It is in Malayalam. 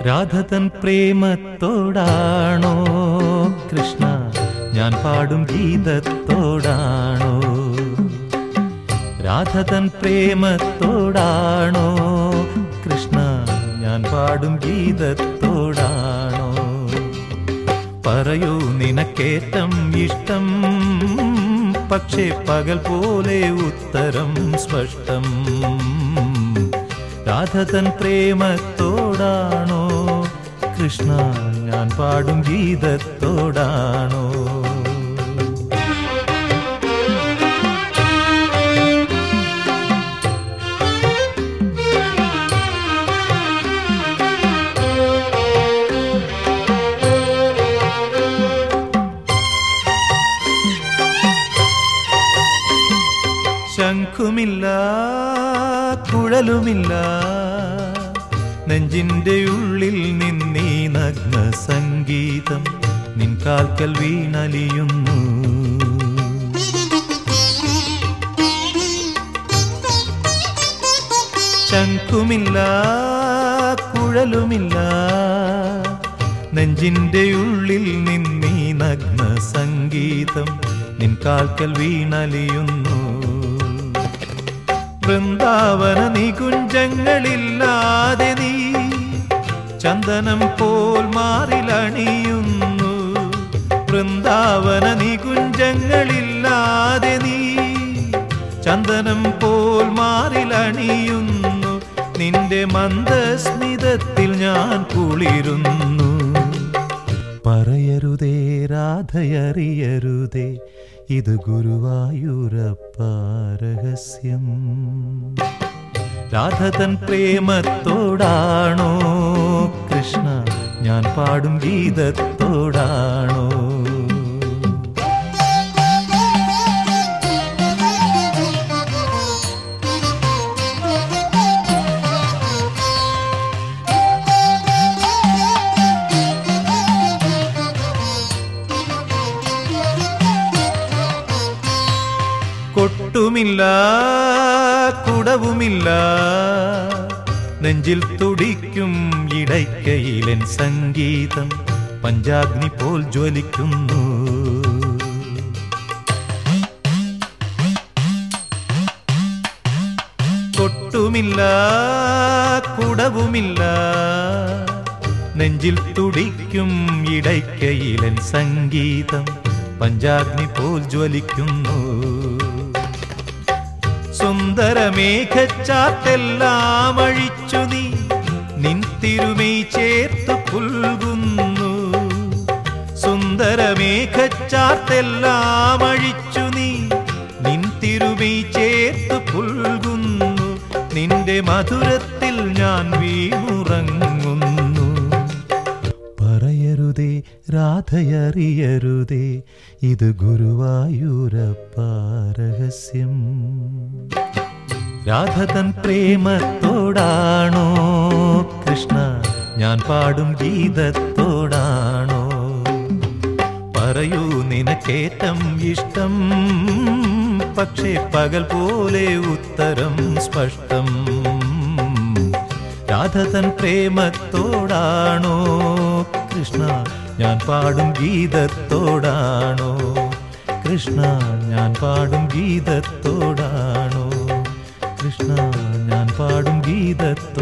രാധതൻ പ്രേമത്തോടാണോ കൃഷ്ണ ഞാൻ പാടും ഗീതത്തോടാണോ രാധതൻ പ്രേമത്തോടാണോ കൃഷ്ണ ഞാൻ പാടും ഗീതത്തോടാണോ പറയൂ നിനക്കേറ്റം ഇഷ്ടം പക്ഷേ പകൽ പോലെ ഉത്തരം സ്പഷ്ടം രാധതൻ പ്രേമത്തോടാണോ കൃഷ്ണ ഞാൻ പാടും ഗീതത്തോടാണോ ശംഖുമില്ല കുഴലുമില്ല നെഞ്ചിന്റെ ഉള്ളിൽ നിന്നീ നഗ്ന സംഗീതം നിൻ കാൽക്കൽ വീണലിയുന്നു ശംഖുമില്ല കുഴലുമില്ല നെഞ്ചിന്റെ ഉള്ളിൽ നിന്നീ നഗ്ന സംഗീതം നിൻ കാൽക്കൽ വീണലിയുന്നു വൃന്ദാവന നികുഞ്ചങ്ങളില്ലാതെ നീ ചന്ദനം പോൽ മാറിലണിയുന്നു വൃന്ദാവന നികുഞ്ചങ്ങളില്ലാതെ നീ ചന്ദനം പോൽ മാറിലണിയുന്നു നിന്റെ മന്ദസ്മിതത്തിൽ ഞാൻ കുളിരുന്നു പറയരുതേ രാധയറിയരുതേ ഇത് ഗുരുവായൂരപ്പ രഹസ്യം രാധതൻ പ്രേമത്തോടാണോ കൃഷ്ണ ഞാൻ പാടും ഗീതത്തോടാണോ കൊട്ടുമില്ല കുടവുമില്ല നെഞ്ചിൽ തുടിക്കും ഇടയ്ക്കയിലൻ സംഗീതം പഞ്ചാഗ്നി പോൽ ജ്വലിക്കുന്നു കൊട്ടുമില്ല കുടവുമില്ല നെഞ്ചിൽ തുടിക്കും ഇടയ്ക്കയിലൻ സംഗീതം പഞ്ചാഗ്നി പോൽ ജ്വലിക്കുന്നു സുന്ദരമേഘച്ചാത്തെല്ലാം അഴിച്ചു നീ നിൻ തിരുമൈ ചേർത്ത് പുൽകുന്നു സുന്ദരമേഘച്ചാത്തെല്ലാം അഴിച്ചു നീ നിൻ തിരുമൈ ചേർത്ത് പുൽകുന്നു നിന്റെ മധുരത്തിൽ ഞാൻ വീണുറങ്ങുന്നു പറയരുതേ രാധയറിയരുതേ ഇത് ഗുരുവായൂരപ്പ രഹസ്യം രാധതൻ പ്രേമത്തോടാണോ കൃഷ്ണ ഞാൻ പാടും ഗീതത്തോടാണോ പറയൂ നിനക്കേറ്റം ഇഷ്ടം പക്ഷേ പകൽ പോലെ ഉത്തരം സ്പഷ്ടം രാധതൻ പ്രേമത്തോടാണോ കൃഷ്ണ ഞാൻ പാടും ഗീതത്തോടാണോ കൃഷ്ണ ഞാൻ പാടും ഗീതത്തോടാണോ കൃഷ്ണ ഞാൻ പാടും ഗീതത്തോടാണോ